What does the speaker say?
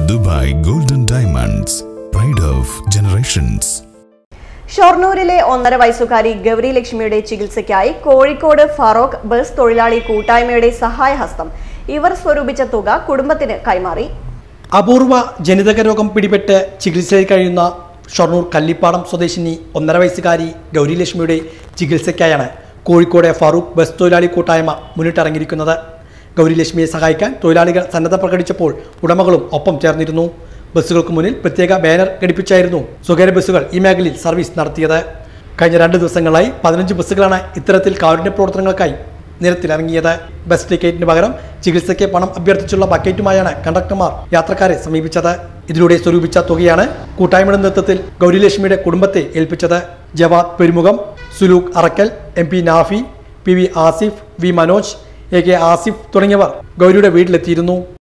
Dubai golden diamonds pride of generations ഷൊർണൂരിലെ ഒന്നര വയസ്സുകാരി ഗൗരി ലക്ഷ്മിയുടെ ചികിത്സയ്ക്കായി കോഴിക്കോട് ഫറോക്ക് ബസ് തൊഴിലാളി കൂട്ടായ്മയുടെ സഹായഹസ്തം ഇവർ സ്വരൂപിച്ച തുക കുടുംബത്തിന് കൈമാറി അപൂർവ ജനിതക രോഗം പിടിപെട്ട് ചികിത്സയിൽ കഴിയുന്ന ഷൊർണൂർ കല്ലിപ്പാടം സ്വദേശിനി ഒന്നര വയസ്സുകാരി ഗൗരിലക്ഷ്മിയുടെ ചികിത്സയ്ക്കായാണ് കോഴിക്കോട് ഫറൂഖ് ബസ് തൊഴിലാളി കൂട്ടായ്മ മുന്നിട്ടിറങ്ങിയിരിക്കുന്നത് ഗൗരിലക്ഷ്മിയെ സഹായിക്കാൻ തൊഴിലാളികൾ സന്നദ്ധ പ്രകടിച്ചപ്പോൾ ഉടമകളും ഒപ്പം ചേർന്നിരുന്നു ബസ്സുകൾക്ക് മുന്നിൽ പ്രത്യേക ബാനർ ഘടിപ്പിച്ചായിരുന്നു സ്വകാര്യ ബസ്സുകൾ ഈ മേഖലയിൽ സർവീസ് നടത്തിയത് കഴിഞ്ഞ രണ്ട് ദിവസങ്ങളായി പതിനഞ്ച് ബസ്സുകളാണ് ഇത്തരത്തിൽ കാരുണ്യ പ്രവർത്തനങ്ങൾക്കായി നിരത്തിലിറങ്ങിയത് ബസ് ടിക്കറ്റിന് പകരം ചികിത്സയ്ക്ക് പണം അഭ്യർത്ഥിച്ചുള്ള ബക്കറ്റുമായാണ് കണ്ടക്ടർമാർ യാത്രക്കാരെ സമീപിച്ചത് ഇതിലൂടെ സ്വരൂപിച്ച തുകയാണ് കൂട്ടായ്മയുടെ നേതൃത്വത്തിൽ ഗൗരിലക്ഷ്മിയുടെ കുടുംബത്തെ ഏൽപ്പിച്ചത് Jawad Perumukham Sulukh Arakkal M P Nafi P V Asif V Manoj A K Asif തുടങ്ങിയവർ ഗൗരിയുടെ വീട്ടിലെത്തിയിരുന്നു